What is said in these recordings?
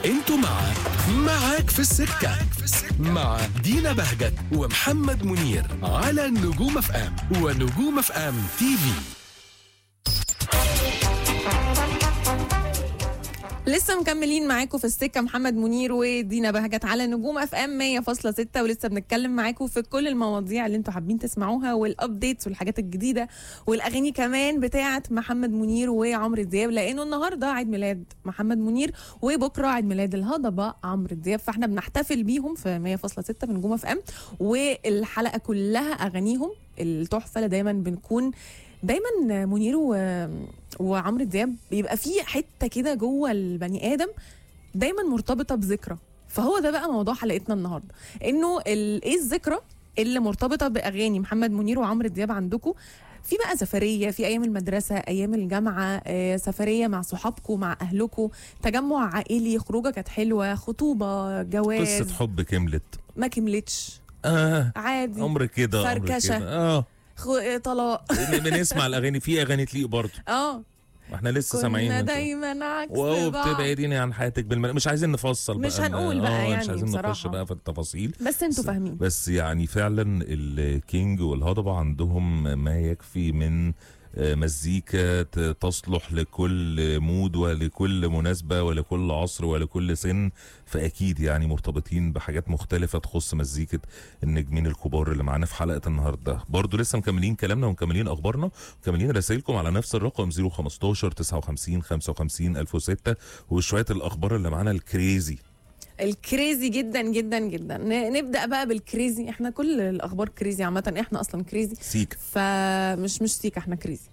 انتوا مع معاك في السكة مع دينا بهجت ومحمد منير على نجوم اف ام ونجوم اف ام تي في لسه مكملين معاكم في السكه محمد منير ودينا بهجت على نجوم اف ام 100.6 ولسه بنتكلم معاكم في كل المواضيع اللي انتوا حابين تسمعوها والابديتس والحاجات الجديده والاغاني كمان بتاعه محمد منير وعمرو دياب لانه النهارده عيد ميلاد محمد منير وبكره عيد ميلاد الهضبه عمرو دياب فاحنا بنحتفل بيهم في 100.6 في نجوم اف ام والحلقه كلها اغانيهم التحفه اللي دايما بنكون دايما منير و... وعمرو دياب بيبقى في حته كده جوه البني ادم دايما مرتبطه بذكرى فهو ده بقى موضوع حلقتنا النهارده انه ال... ايه الذكرى اللي مرتبطه باغاني محمد منير وعمرو دياب عندكم في بقى سفريه في ايام المدرسه ايام الجامعه آه، سفريه مع صحابكم مع اهلكم تجمع عائلي خروجه كانت حلوه خطوبه جواز قصة حب كملت ما كملتش اه عادي عمر كده عمر فركشة. كده اه خ... طلاق بن- بنسمع الاغاني في اغاني تليق برضه اه واحنا لسه كنا سامعين دايما عكس واو بعض بتبعديني عن حياتك بالمل... مش عايزين نفصل مش بقى هنقول آه، بقى مش يعني عايزين نخش بصراحة. بقى في التفاصيل بس انتوا فاهمين بس يعني فعلا الكينج والهضبة عندهم ما يكفي من آه، مزيكا ت- تصلح لكل مود ولكل مناسبة ولكل عصر ولكل سن فأكيد يعني مرتبطين بحاجات مختلفة تخص مزيكة النجمين الكبار اللي معانا في حلقة النهاردة برضو لسه مكملين كلامنا ومكملين أخبارنا ومكملين رسائلكم على نفس الرقم 015 59 55 1006 وشوية الأخبار اللي معانا الكريزي الكريزي جدا جدا جدا ن- نبدا بقى بالكريزي احنا كل الاخبار كريزي عامه احنا اصلا كريزي سيك فمش مش سيك احنا كريزي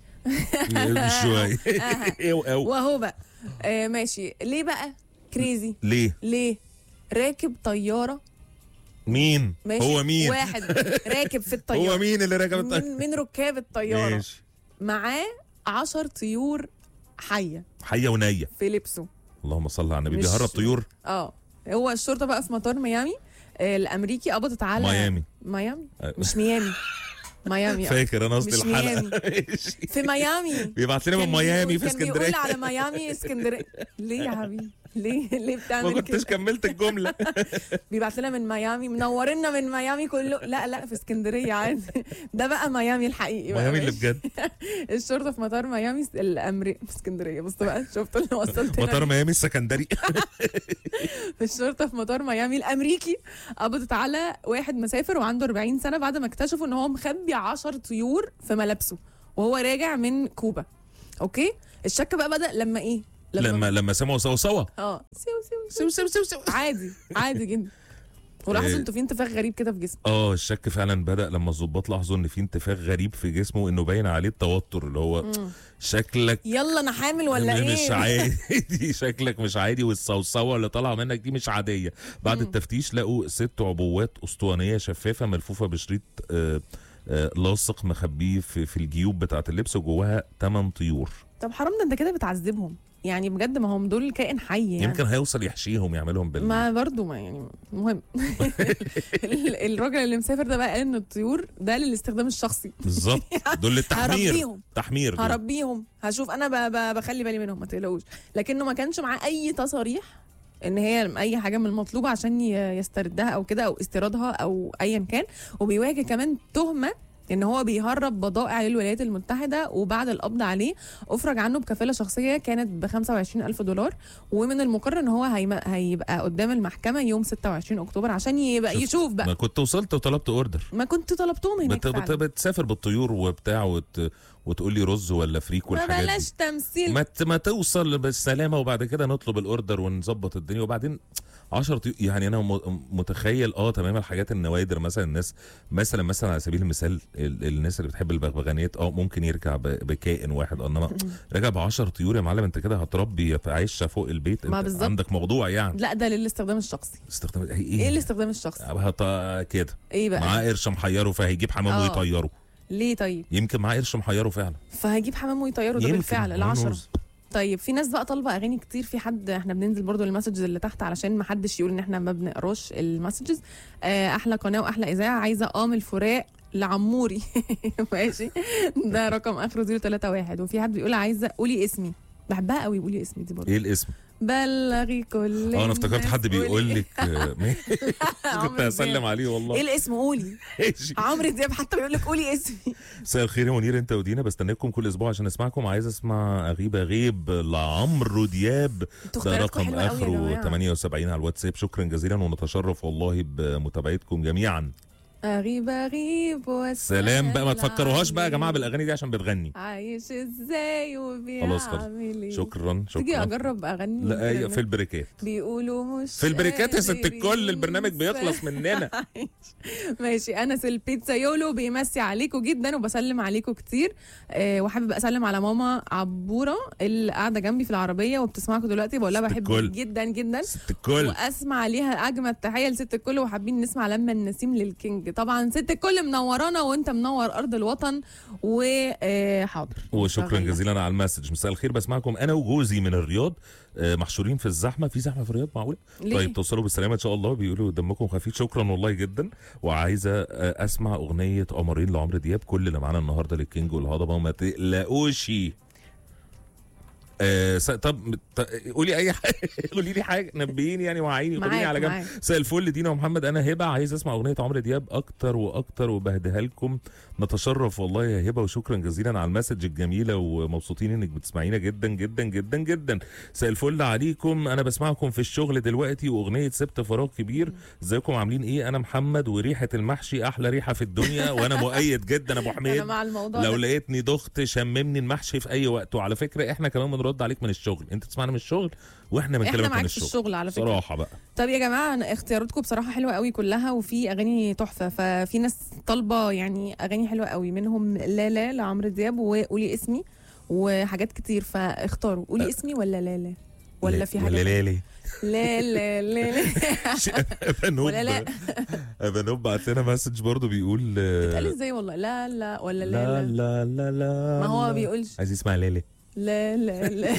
شوية أو أو وهو بقى آه ماشي ليه بقى كريزي ليه؟ ليه راكب طياره مين؟ ماشي هو مين؟ واحد راكب في الطياره هو مين اللي راكب الطيارة؟ من, من ركاب الطياره ماشي معاه عشر طيور حيه حية ونية في لبسه اللهم صل على النبي مش- بيهرب طيور اه هو الشرطه بقى في مطار ميامي آه، الامريكي قبضت على ميامي ميامي أيوة. مش ميامي ميامي آه. فاكر انا قصدي مش الحلقة ميامي. في ميامي بيبعت لنا من كان ميامي بيقول- في كان بيقول اسكندرية على ميامي اسكندريه ليه يا حبيبي ليه ليه ما بتعمل كنتش كده كملت الجملة بيبعت لنا من ميامي منورنا من ميامي كله لا لا في اسكندريه عادي ده بقى ميامي الحقيقي بقى ميامي اللي ماشي. بجد الشرطه في مطار ميامي الامري في اسكندريه بص بقى شفت اللي وصلت مطار ميامي السكندري في الشرطه في مطار ميامي الامريكي قبضت على واحد مسافر وعنده 40 سنه بعد ما اكتشفوا ان هو مخبي 10 طيور في ملابسه وهو راجع من كوبا اوكي الشك بقى بدا لما ايه لما لما سمعوا سوا سوا اه سيو سيو سوا سوا سوا سوا عادي عادي جدا ولاحظوا إيه. انتوا في انتفاخ غريب كده في جسمه اه الشك فعلا بدأ لما الظباط لاحظوا ان في انتفاخ غريب في جسمه انه باين عليه التوتر اللي هو شكلك يلا انا حامل ولا مش ايه عادي شكلك مش عادي والصوصوه اللي طالعه منك دي مش عاديه بعد التفتيش لقوا ست عبوات اسطوانيه شفافه ملفوفه بشريط آه، آه، لاصق مخبيه في, في الجيوب بتاعه اللبس وجواها 8 طيور طب حرام ده انت كده بتعذبهم يعني بجد ما هم دول كائن حي يعني يمكن هيوصل يحشيهم يعملهم بال ما برضو ما يعني مهم ال- الراجل اللي مسافر ده بقى قال ان الطيور ده للاستخدام الشخصي بالظبط دول للتحمير هربيهم. تحمير دول. هربيهم هشوف انا ب- ب- بخلي بالي منهم ما تقلقوش لكنه ما كانش معاه اي تصاريح ان هي اي حاجه من المطلوبه عشان ي- يستردها او كده او استيرادها او ايا كان وبيواجه كمان تهمه ان هو بيهرب بضائع للولايات المتحده وبعد القبض عليه افرج عنه بكفاله شخصيه كانت ب 25 الف دولار ومن المقرر ان هو هيم- هيبقى قدام المحكمه يوم 26 اكتوبر عشان يبقى شفت؟ يشوف بقى ما كنت وصلت وطلبت اوردر ما كنت طلبتهم هناك بت... بت... فعلا. بتسافر بالطيور وبتاع وت... وتقول لي رز ولا فريك ما والحاجات دي بلاش تمثيل ما ت- ما توصل بالسلامه وبعد كده نطلب الاوردر ونظبط الدنيا وبعدين 10 طيو... يعني انا م- متخيل اه تمام الحاجات النوادر مثلا الناس مثلا مثلا على سبيل المثال ال... الناس اللي بتحب البغبغانات اه ممكن يرجع ب... بكائن واحد انما راجع ب 10 طيور يا معلم انت كده هتربي في عشه فوق البيت ما انت بالظبط. عندك موضوع يعني لا ده للاستخدام الشخصي استخدام ايه ايه الاستخدام الشخصي هت... كده ايه بقى معاه قرش محيره فهيجيب حمام آه. ويطيره ليه طيب يمكن معاه قرش محيره فعلا فهجيب حمام ويطيره ده يمكن. بالفعل Who العشرة knows؟ طيب في ناس بقى طالبه اغاني كتير في حد احنا بننزل برضو المسجز اللي تحت علشان ما حدش يقول ان احنا ما بنقراش المسجز آه احلى قناه واحلى اذاعه عايزه قام الفراق لعموري ماشي ده رقم اخره 031 وفي حد بيقول عايزه قولي اسمي بحبها قوي قولي اسمي دي برضو ايه الاسم بلغي كل اه انا افتكرت الناس حد بيقول قولي. لك آه، ماشي. كنت عمرو هسلم دياب. عليه ايه والله الاسم قولي ماشي. عمرو دياب حتى بيقول لك قولي اسمي مساء الخير يا منير انت ودينا بستناكم كل اسبوع عشان اسمعكم عايز اسمع اغيب اغيب لعمرو دياب انتوا ده اختياراتكم رقم حلوه قوي يا اخره جماعه 78 على الواتساب شكرا جزيلا ونتشرف والله بمتابعتكم جميعا اغيب اغيب واسأل سلام بقى ما تفكروهاش بقى يا جماعه عليك. بالاغاني دي عشان بتغني عايش ازاي خلاص خلاص. وبيعمل ايه شكرا تيجي شكرا اجرب اغني لا ايوه البرنامج؟ في البريكات بيقولوا مش في البريكات يا ست قادر الكل البرنامج ينسى. بيخلص مننا ماشي انس البيتزايولو بيمسي عليكم جدا وبسلم عليكم كتير أه وحابب اسلم على ماما عبوره اللي قاعده جنبي في العربيه وبتسمعكم دلوقتي بقول لها ست بحبك الكل. جدا جدا ست الكل واسمع ليها اجمل تحيه لست الكل وحابين نسمع لما النسيم للكينج طبعا ست الكل منورانا وانت منور ارض الوطن وحاضر وشكرا جزيلا على المسج مساء الخير بسمعكم انا وجوزي من الرياض آه، محشورين في الزحمه في زحمه في الرياض معقوله ليه؟ طيب توصلوا بالسلامه ان شاء الله بيقولوا دمكم خفيف شكرا والله جدا وعايزه آه، اسمع اغنيه قمرين لعمرو دياب كل اللي معانا النهارده للكينج والهضبه وما تقلقوش آه س- طب ط- قولي اي حاجه قولي لي حاجه نبهيني يعني وعيني خديني معاك على جنب معاك مساء الفل دينا ومحمد انا هبه عايز اسمع اغنيه عمرو دياب اكتر واكتر وبهديها لكم نتشرف والله يا هبه وشكرا جزيلا على المسج الجميله ومبسوطين انك بتسمعينا جدا جدا جدا جدا مساء الفل عليكم انا بسمعكم في الشغل دلوقتي واغنيه سبت فراغ كبير ازيكم عاملين ايه انا محمد وريحه المحشي احلى ريحه في الدنيا وانا مؤيد جدا ابو انا حميد مع الموضوع لو ده. لقيتني دخت شممني المحشي في اي وقت وعلى فكره احنا كمان بنرد عليك من الشغل انت تسمعنا من الشغل واحنا احنا بنكلمك من معاك في الشغل الشغل على فكره صراحه بقى طب يا جماعه أنا اختياراتكم بصراحه حلوه قوي كلها وفي اغاني تحفه ففي ناس طالبه يعني اغاني حلوه قوي منهم لا لا لعمرو دياب وقولي اسمي وحاجات كتير فاختاروا قولي اسمي ولا لا لا ولا في حاجه ولا لا ليه لا لا لا لا بنوب ولا لا بنوب بعت لنا مسج برضه بيقول اتقال آه، ازاي والله لا لا ولا لا لا لا لا لا لا ما هو ما لا. بيقولش عايز يسمع ليلي لا لا لا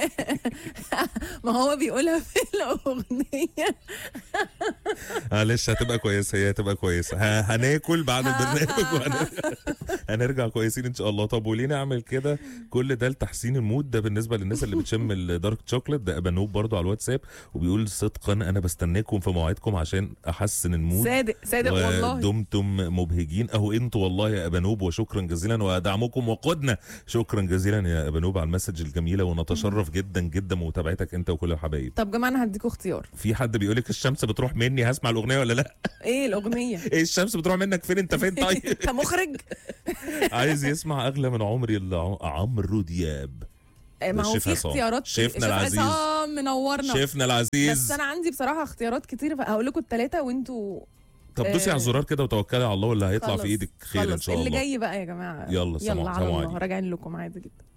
ما هو بيقولها في الاغنيه معلش هتبقى كويسه هي هتبقى كويسه ه- هناكل بعد البرنامج وهن- هنرجع كويسين ان شاء الله طب وليه نعمل كده كل ده لتحسين المود ده بالنسبه للناس اللي بتشم الدارك شوكليت ده ابانوب برضو على الواتساب وبيقول صدقا انا بستناكم في موعدكم عشان احسن المود صادق صادق والله ودمتم مبهجين اهو انتوا والله يا ابانوب وشكرا جزيلا ودعمكم وقودنا شكرا جزيلا يا ابانوب على المسج الجميله ونتشرف جدا جدا بمتابعتك انت وكل الحبايب طب جماعه انا هديكوا اختيار في حد بيقول لك الشمس بتروح مني هسمع الاغنيه ولا لا ايه الاغنيه ايه الشمس بتروح منك فين انت فين طيب انت مخرج عايز يسمع اغلى من عمري اللي عمرو دياب ما هو الشيف في عصام. اختيارات شيفنا شيف العزيز. عصام منورنا شيفنا بس العزيز انا عندي بصراحه اختيارات كتير فهقول لكم الثلاثه وانتوا طب دوسي آه، على الزرار كده وتوكلي على الله واللي هيطلع خلاص، في ايدك خير ان خلاص. شاء اللي الله جاي بقى يا جماعه يلا، سلام- يلا على سلام الله عليكم. راجعين لكم عادي جدا